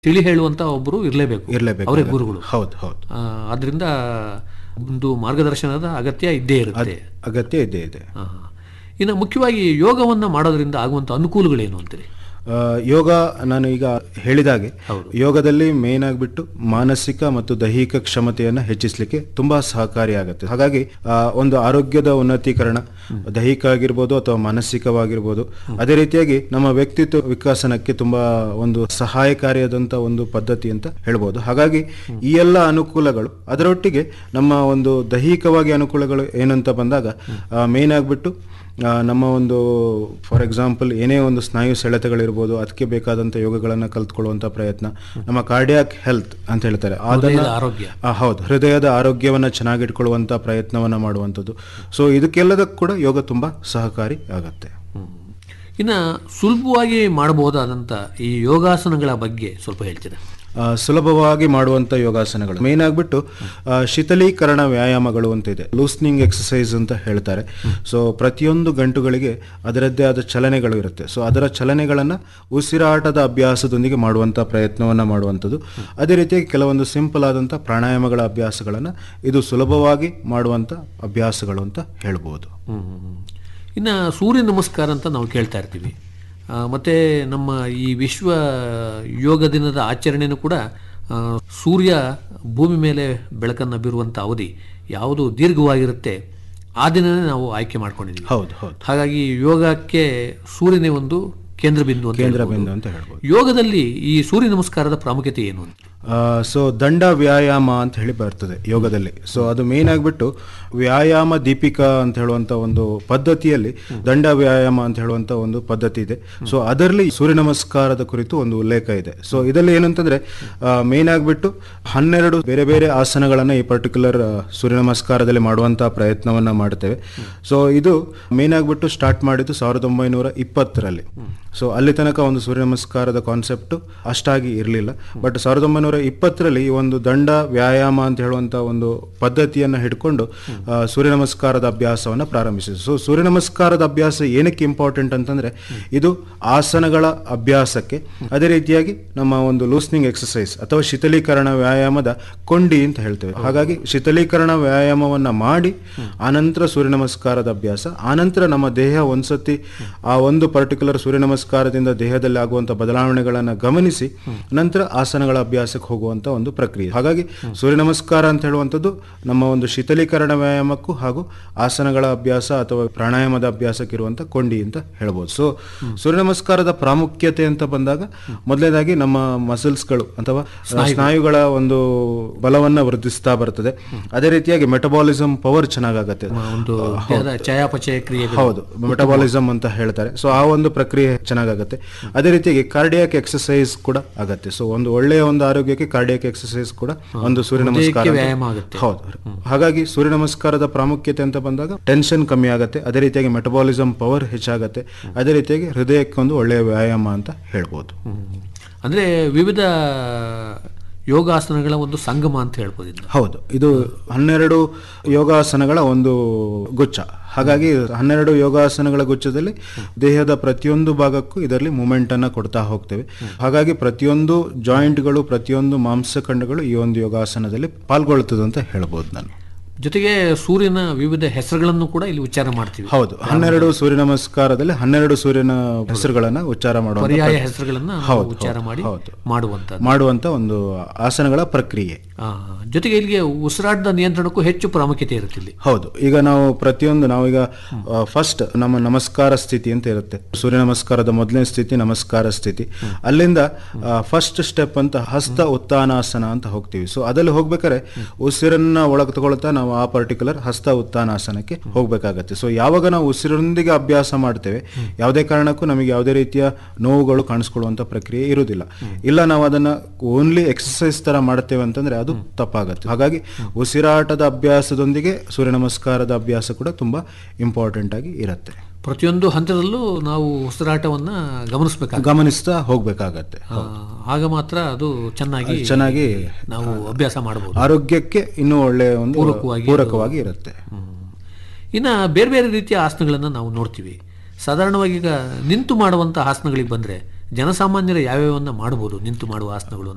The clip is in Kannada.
ತಿಳಿ ಹೇಳುವಂತ ಒಬ್ಬರು ಇರಲೇಬೇಕು ಇರಲೇಬೇಕು ಅವರೇ ಗುರುಗಳು ಹೌದು ಹೌದು ಆ, ಅದರಿಂದ ಒಂದು ಮಾರ್ಗದರ್ಶನದ ಅಗತ್ಯ ಇದ್ದೇ ಇರುತ್ತೆ ಅಗತ್ಯ ಇದೆ ಇದೆ ಆ, ಇನ್ನು ಮುಖ್ಯವಾಗಿ ಯೋಗವನ್ನ ಮಾಡೋದ್ರಿಂದ ಆಗುವಂತ ಅನುಕೂಲಗಳೇನು ಅಂತೀರಿ ಆ, ಯೋಗ ನಾನು ಈಗ ಹೇಳಿದಾಗೆ ಹೌದು. ಯೋಗದಲ್ಲಿ ಮೇನ್ ಆಗಿಬಿಟ್ಟು ಮಾನಸಿಕ ಮತ್ತು ದೈಹಿಕ ಕ್ಷಮತೆಯನ್ನು ಹೆಚ್ಚಿಸಲಿಕ್ಕೆ ತುಂಬಾ ಸಹಕಾರಿಯಾಗುತ್ತೆ ಹಾಗಾಗಿ ಆ, ಒಂದು ಆರೋಗ್ಯದ ಉನ್ನತೀಕರಣ ದೈಹಿಕ ಆಗಿರ್ಬೋದು ಅಥವಾ ಮಾನಸಿಕವಾಗಿರ್ಬೋದು ಅದೇ ರೀತಿಯಾಗಿ ನಮ್ಮ ವ್ಯಕ್ತಿತ್ವ ವಿಕಾಸನಕ್ಕೆ ತುಂಬಾ ಒಂದು ಸಹಾಯಕಾರಿಯಾದಂಥ ಒಂದು ಪದ್ಧತಿ ಅಂತ ಹೇಳ್ಬೋದು ಹಾಗಾಗಿ ಈ ಎಲ್ಲ ಅನುಕೂಲಗಳು ಅದರೊಟ್ಟಿಗೆ ನಮ್ಮ ಒಂದು ದೈಹಿಕವಾಗಿ ಅನುಕೂಲಗಳು ಏನಂತ ಬಂದಾಗ ಮೇನ್ ಆಗಿಬಿಟ್ಟು ಆ, ನಮ್ಮ ಒಂದು ಫಾರ್ ಎಕ್ಸಾಂಪಲ್ ಏನೇ ಒಂದು ಸ್ನಾಯು ಸೆಳೆತಗಳಿರ್ಬೋದು ಅದಕ್ಕೆ ಬೇಕಾದಂಥ ಯೋಗಗಳನ್ನು ಕಲ್ತ್ಕೊಳ್ಳುವಂಥ ಪ್ರಯತ್ನ ನಮ್ಮ ಕಾರ್ಡಿಯಾಕ್ ಹೆಲ್ತ್ ಅಂತ ಹೇಳ್ತಾರೆ ಅದನ್ನ ಹೃದಯದ ಆರೋಗ್ಯ ಆ, ಹೌದು ಹೃದಯದ ಆರೋಗ್ಯವನ್ನು ಚೆನ್ನಾಗಿಟ್ಕೊಳ್ಳುವಂಥ ಪ್ರಯತ್ನವನ್ನು ಮಾಡುವಂಥದ್ದು ಸೊ ಇದಕ್ಕೆಲ್ಲದಕ್ಕೂ ಕೂಡ ಯೋಗ ತುಂಬ ಸಹಕಾರಿ ಆಗತ್ತೆ ಹ್ಮ್. ಇನ್ನ ಸುಲಭವಾಗಿ ಮಾಡಬಹುದಾದಂತ ಈ ಯೋಗಾಸನಗಳ ಬಗ್ಗೆ ಸ್ವಲ್ಪ ಹೇಳ್ತೀರಾ ಆ, ಸುಲಭವಾಗಿ ಮಾಡುವಂಥ ಯೋಗಾಸನಗಳು ಮೇನ್ ಆಗಿಬಿಟ್ಟು ಆ, ಶೀತಲೀಕರಣ ವ್ಯಾಯಾಮಗಳು ಅಂತ ಇದೆ ಲೂಸ್ನಿಂಗ್ ಎಕ್ಸಸೈಸ್ ಅಂತ ಹೇಳ್ತಾರೆ ಸೊ ಪ್ರತಿಯೊಂದು ಗಂಟುಗಳಿಗೆ ಅದರದ್ದೇ ಆದ ಚಲನೆಗಳು ಇರುತ್ತೆ ಸೊ ಅದರ ಚಲನೆಗಳನ್ನು ಉಸಿರಾಟದ ಅಭ್ಯಾಸದೊಂದಿಗೆ ಮಾಡುವಂಥ ಪ್ರಯತ್ನವನ್ನು ಮಾಡುವಂಥದ್ದು ಅದೇ ರೀತಿಯಾಗಿ ಕೆಲವೊಂದು ಸಿಂಪಲ್ ಆದಂಥ ಪ್ರಾಣಾಯಾಮಗಳ ಅಭ್ಯಾಸಗಳನ್ನು ಇದು ಸುಲಭವಾಗಿ ಮಾಡುವಂಥ ಅಭ್ಯಾಸಗಳು ಅಂತ ಹೇಳ್ಬೋದು ಹ್ಮ್. ಇನ್ನ ಸೂರ್ಯ ನಮಸ್ಕಾರ ಅಂತ ನಾವು ಕೇಳ್ತಾ ಇರ್ತೀವಿ ಆ, ಮತ್ತೆ ನಮ್ಮ ಈ ವಿಶ್ವ ಯೋಗ ದಿನದ ಆಚರಣೆನೂ ಕೂಡ ಆ, ಸೂರ್ಯ ಭೂಮಿ ಮೇಲೆ ಬೆಳಕನ್ನು ಬೀರುವಂಥ ಅವಧಿ ಯಾವುದು ದೀರ್ಘವಾಗಿರುತ್ತೆ ಆ ದಿನನೇ ನಾವು ಆಯ್ಕೆ ಮಾಡ್ಕೊಂಡಿದ್ದೀವಿ ಹೌದು ಹೌದು ಹಾಗಾಗಿ ಯೋಗಕ್ಕೆ ಸೂರ್ಯನೇ ಒಂದು ಕೇಂದ್ರ ಬಿಂದು ಅಂತ ಕೇಂದ್ರ ಹೇಳ್ಬೋದು. ಬಿಂದು ಅಂತ ಹೇಳ್ಬೋದು ಯೋಗದಲ್ಲಿ ಈ ಸೂರ್ಯ ನಮಸ್ಕಾರದ ಪ್ರಾಮುಖ್ಯತೆ ಏನು ಅಂತ ಸೊ ದಂಡ ವ್ಯಾಯಾಮ ಅಂತ ಹೇಳಿ ಬರ್ತದೆ ಯೋಗದಲ್ಲಿ ಸೊ ಅದು ಮೇನ್ ಆಗಿಬಿಟ್ಟು ವ್ಯಾಯಾಮ ದೀಪಿಕಾ ಅಂತ ಹೇಳುವಂತ ಒಂದು ಪದ್ಧತಿಯಲ್ಲಿ ದಂಡ ವ್ಯಾಯಾಮ ಅಂತ ಹೇಳುವಂತ ಒಂದು ಪದ್ಧತಿ ಇದೆ ಸೊ ಅದರಲ್ಲಿ ಸೂರ್ಯ ನಮಸ್ಕಾರದ ಕುರಿತು ಒಂದು ಉಲ್ಲೇಖ ಇದೆ ಸೊ ಇದರಲ್ಲಿ ಏನಂತಂದ್ರೆ ಮೇನ್ ಆಗಿಬಿಟ್ಟು ಹನ್ನೆರಡು ಬೇರೆ ಬೇರೆ ಆಸನಗಳನ್ನ ಈ ಪರ್ಟಿಕ್ಯುಲರ್ ಸೂರ್ಯ ನಮಸ್ಕಾರದಲ್ಲಿ ಮಾಡುವಂತಹ ಪ್ರಯತ್ನವನ್ನ ಮಾಡ್ತೇವೆ ಸೊ ಇದು ಮೇನ್ ಆಗಿಬಿಟ್ಟು ಸ್ಟಾರ್ಟ್ ಮಾಡಿದ್ದು ಸಾವಿರದ ಒಂಬೈನೂರ ಇಪ್ಪತ್ತರಲ್ಲಿ ಸೊ ಅಲ್ಲಿ ತನಕ ಒಂದು ಸೂರ್ಯ ನಮಸ್ಕಾರದ ಕಾನ್ಸೆಪ್ಟ್ ಅಷ್ಟಾಗಿ ಇರಲಿಲ್ಲ ಬಟ್ ಸಾವಿರದ ಒಂಬೈನೂರ ಇಪ್ಪತ್ತರಲ್ಲಿ ಈ ಒಂದು ದಂಡ ವ್ಯಾಯಾಮ ಅಂತ ಹೇಳುವಂತ ಒಂದು ಪದ್ಧತಿಯನ್ನ ಹಿಡ್ಕೊಂಡು ಆ, ಸೂರ್ಯ ನಮಸ್ಕಾರದ ಅಭ್ಯಾಸವನ್ನ ಪ್ರಾರಂಭಿಸಿದ್ರು ಸೊ ಸೂರ್ಯ ನಮಸ್ಕಾರದ ಅಭ್ಯಾಸ ಏನಕ್ಕೆ ಇಂಪಾರ್ಟೆಂಟ್ ಅಂತಂದ್ರೆ ಇದು ಆಸನಗಳ ಅಭ್ಯಾಸಕ್ಕೆ ಅದೇ ರೀತಿಯಾಗಿ ನಮ್ಮ ಒಂದು ಲೂಸ್ನಿಂಗ್ ಎಕ್ಸಸೈಸ್ ಅಥವಾ ಶೀತಲೀಕರಣ ವ್ಯಾಯಾಮದ ಕೊಂಡಿ ಅಂತ ಹೇಳ್ತೇವೆ ಹಾಗಾಗಿ ಶೀತಲೀಕರಣ ವ್ಯಾಯಾಮವನ್ನ ಮಾಡಿ ಆನಂತರ ಸೂರ್ಯ ನಮಸ್ಕಾರದ ಅಭ್ಯಾಸ ಆನಂತರ ನಮ್ಮ ದೇಹ ಒಂದ್ಸತಿ ಆ ಒಂದು ಪರ್ಟಿಕ್ಯುಲರ್ ಸೂರ್ಯ ನಮಸ್ಕಾರದಿಂದ ದೇಹದಲ್ಲಿ ಆಗುವಂತ ಬದಲಾವಣೆಗಳನ್ನ ಗಮನಿಸಿ ನಂತರ ಆಸನಗಳ ಅಭ್ಯಾಸಕ್ಕೆ ಹೋಗುವಂತ ಒಂದು ಪ್ರಕ್ರಿಯೆ ಹಾಗಾಗಿ ಸೂರ್ಯ ನಮಸ್ಕಾರ ಅಂತ ಹೇಳುವಂಥದ್ದು ನಮ್ಮ ಒಂದು ಶೀತಲೀಕರಣ ವ್ಯಾಯಾಮಕ್ಕೂ ಹಾಗೂ ಆಸನಗಳ ಅಭ್ಯಾಸ ಅಥವಾ ಪ್ರಾಣಾಯಾಮದ ಅಭ್ಯಾಸಕ್ಕೆ ಇರುವಂತ ಕೊಂಡಿ ಅಂತ ಹೇಳ್ಬೋದು ಸೊ ಸೂರ್ಯ ನಮಸ್ಕಾರದ ಪ್ರಾಮುಖ್ಯತೆ ಅಂತ ಬಂದಾಗ ಮೊದಲನೇದಾಗಿ ನಮ್ಮ ಮಸಲ್ಸ್ಗಳು ಅಥವಾ ಸ್ನಾಯುಗಳ ಒಂದು ಬಲವನ್ನ ವೃದ್ಧಿಸ್ತಾ ಬರ್ತದೆ ಅದೇ ರೀತಿಯಾಗಿ ಮೆಟಬಾಲಿಸಮ್ ಪವರ್ ಚೆನ್ನಾಗಾಗತ್ತೆ ಒಂದು ದೇಹದ ಚಯಾಪಚಯ ಕ್ರಿಯೆಗಳು ಹೌದು ಮೆಟಬಾಲಿಸಮ್ ಅಂತ ಹೇಳ್ತಾರೆ ಸೊ ಆ ಒಂದು ಪ್ರಕ್ರಿಯೆ ಚೆನ್ನಾಗಾಗತ್ತೆ ಅದೇ ರೀತಿಯಾಗಿ ಕಾರ್ಡಿಯಾಕ್ ಎಕ್ಸಸೈಸ್ ಕೂಡ ಆಗತ್ತೆ ಸೊ ಒಂದು ಒಳ್ಳೆಯ ಒಂದು ಆರೋಗ್ಯಕ್ಕೆ ಕಾರ್ಡಿಯಾಕ್ ಎಕ್ಸಸೈಸ್ ಕೂಡ ಒಂದು ಸೂರ್ಯ ನಮಸ್ಕಾರ ಅಂತ- ವ್ಯಾಯಾಮ ಆಗುತ್ತೆ. ಹೌದು ಹಾಗಾಗಿ ಸೂರ್ಯ ನಮಸ್ಕಾರದ ಪ್ರಾಮುಖ್ಯತೆ ಅಂತ ಬಂದಾಗ ಟೆನ್ಷನ್ ಕಮ್ಮಿ ಆಗುತ್ತೆ ಅದೇ ರೀತಿಯಾಗಿ ಮೆಟಬಾಲಿಸಮ್ ಪವರ್ ಹೆಚ್ಚಾಗತ್ತೆ ಅದೇ ರೀತಿಯಾಗಿ ಹೃದಯಕ್ಕೆ ಒಂದು ಒಳ್ಳೆಯ ವ್ಯಾಯಾಮ ಅಂತ ಹೇಳ್ಬೋದು ಹ್ಮ್. ಅಂದ್ರೆ ವಿವಿಧ ಯೋಗಾಸನಗಳ ಒಂದು ಸಂಗಮ ಅಂತ ಹೇಳ್ಬೋದು ಇದನ್ನ. ಹೌದು ಇದು ಹನ್ನೆರಡು ಯೋಗಾಸನಗಳ ಒಂದು ಗುಚ್ಛ ಹಾಗಾಗಿ ಹನ್ನೆರಡು ಯೋಗಾಸನಗಳ ಗುಚ್ಛದಲ್ಲಿ ದೇಹದ ಪ್ರತಿಯೊಂದು ಭಾಗಕ್ಕೂ ಇದರಲ್ಲಿ ಮೂಮೆಂಟ್ ಅನ್ನ ಕೊಡ್ತಾ ಹೋಗ್ತೇವೆ ಹಾಗಾಗಿ ಪ್ರತಿಯೊಂದು ಜಾಯಿಂಟ್ಗಳು ಪ್ರತಿಯೊಂದು ಮಾಂಸಖಂಡಗಳು ಈ ಒಂದು ಯೋಗಾಸನದಲ್ಲಿ ಪಾಲ್ಗೊಳ್ತದೆ ಅಂತ ಹೇಳ್ಬೋದು ನಾನು ಜೊತೆಗೆ ಸೂರ್ಯನ ವಿವಿಧ ಹೆಸರುಗಳನ್ನು ಕೂಡ ಇಲ್ಲಿ ಉಚ್ಚಾರ ಮಾಡ್ತೀವಿ ಹೌದು ಹನ್ನೆರಡು ಸೂರ್ಯ ನಮಸ್ಕಾರದಲ್ಲಿ ಹನ್ನೆರಡು ಸೂರ್ಯನ ಹೆಸರುಗಳನ್ನ ಉಚ್ಚಾರ ಮಾಡುವಂತ ಪರ್ಯಾಯ ಹೆಸರುಗಳನ್ನ ನಾವು ಹೌದು, ಉಚ್ಚಾರ ಹೌದು, ಮಾಡಿ ಹೌದು. ಮಾಡುವಂತದ್ದು ಮಾಡುವಂತ ಒಂದು ಆಸನಗಳ ಪ್ರಕ್ರಿಯೆ ಆ, ಜೊತೆಗೆ ಇಲ್ಲಿಗೆ ಉಸಿರಾಟದ ನಿಯಂತ್ರಣಕ್ಕೂ ಹೆಚ್ಚು ಪ್ರಾಮುಖ್ಯತೆ ಇರುತ್ತೆ ಇಲ್ಲಿ ಹೌದು ಈಗ ನಾವು ಪ್ರತಿಯೊಂದು ನಾವೀಗ ಫಸ್ಟ್ ನಮ್ಮ ನಮಸ್ಕಾರ ಸ್ಥಿತಿ ಅಂತ ಇರುತ್ತೆ ಸೂರ್ಯ ನಮಸ್ಕಾರದ ಮೊದಲನೇ ಸ್ಥಿತಿ ನಮಸ್ಕಾರ ಸ್ಥಿತಿ ಅಲ್ಲಿಂದ ಫಸ್ಟ್ ಸ್ಟೆಪ್ ಅಂತ ಹಸ್ತ ಉತ್ಥಾನಾಸನ ಅಂತ ಹೋಗ್ತೀವಿ ಸೊ ಅದಲ್ಲಿ ಹೋಗ್ಬೇಕಾದ್ರೆ ಉಸಿರನ್ನ ಒಳಗೆ ತಗೊಳ್ತಾ ನಾವು ಆ ಪರ್ಟಿಕ್ಯುಲರ್ ಹಸ್ತ ಉತ್ಥಾನಾಸನಕ್ಕೆ ಹೋಗ್ಬೇಕಾಗತ್ತೆ ಸೊ ಯಾವಾಗ ನಾವು ಉಸಿರೊಂದಿಗೆ ಅಭ್ಯಾಸ ಮಾಡ್ತೇವೆ ಯಾವುದೇ ಕಾರಣಕ್ಕೂ ನಮಗೆ ಯಾವುದೇ ರೀತಿಯ ನೋವುಗಳು ಕಾಣಿಸ್ಕೊಳ್ಳುವಂತ ಪ್ರಕ್ರಿಯೆ ಇರುವುದಿಲ್ಲ ಇಲ್ಲ ನಾವು ಅದನ್ನ ಓನ್ಲಿ ಎಕ್ಸಸೈಸ್ ತರ ಮಾಡ್ತೇವೆ ಅಂತಂದ್ರೆ ಅದು ತಪ್ಪಾಗತ್ತೆ ಹಾಗಾಗಿ ಉಸಿರಾಟದ ಅಭ್ಯಾಸದೊಂದಿಗೆ ಸೂರ್ಯ ನಮಸ್ಕಾರದ ಅಭ್ಯಾಸ ಕೂಡ ತುಂಬಾ ಇಂಪಾರ್ಟೆಂಟ್ ಆಗಿ ಇರುತ್ತೆ ಪ್ರತಿಯೊಂದು ಹಂತದಲ್ಲೂ ನಾವು ಉಸಿರಾಟವನ್ನ ಗಮನಿಸಬೇಕಾಗ ಗಮನಿಸ್ತಾ ಹೋಗ್ಬೇಕಾಗತ್ತೆ ಆಗ ಮಾತ್ರ ಅದು ಚೆನ್ನಾಗಿ ಚೆನ್ನಾಗಿ ನಾವು ಅಭ್ಯಾಸ ಮಾಡಬಹುದು ಆರೋಗ್ಯಕ್ಕೆ ಇನ್ನೂ ಒಳ್ಳೆಯ ಒಂದು ಪೂರಕವಾಗಿ ಪೂರಕವಾಗಿ ಇರುತ್ತೆ ಇನ್ನ ಬೇರೆ ಬೇರೆ ರೀತಿಯ ಆಸನಗಳನ್ನ ನಾವು ನೋಡ್ತೀವಿ ಸಾಧಾರಣವಾಗಿ ಈಗ ನಿಂತು ಮಾಡುವಂತ ಆಸನಗಳಿಗೆ ಬಂದ್ರೆ ಜನಸಾಮಾನ್ಯರು ಯಾವ್ಯಾವನ್ನ ಮಾಡಬಹುದು ನಿಂತು ಮಾಡುವ ಆಸನಗಳು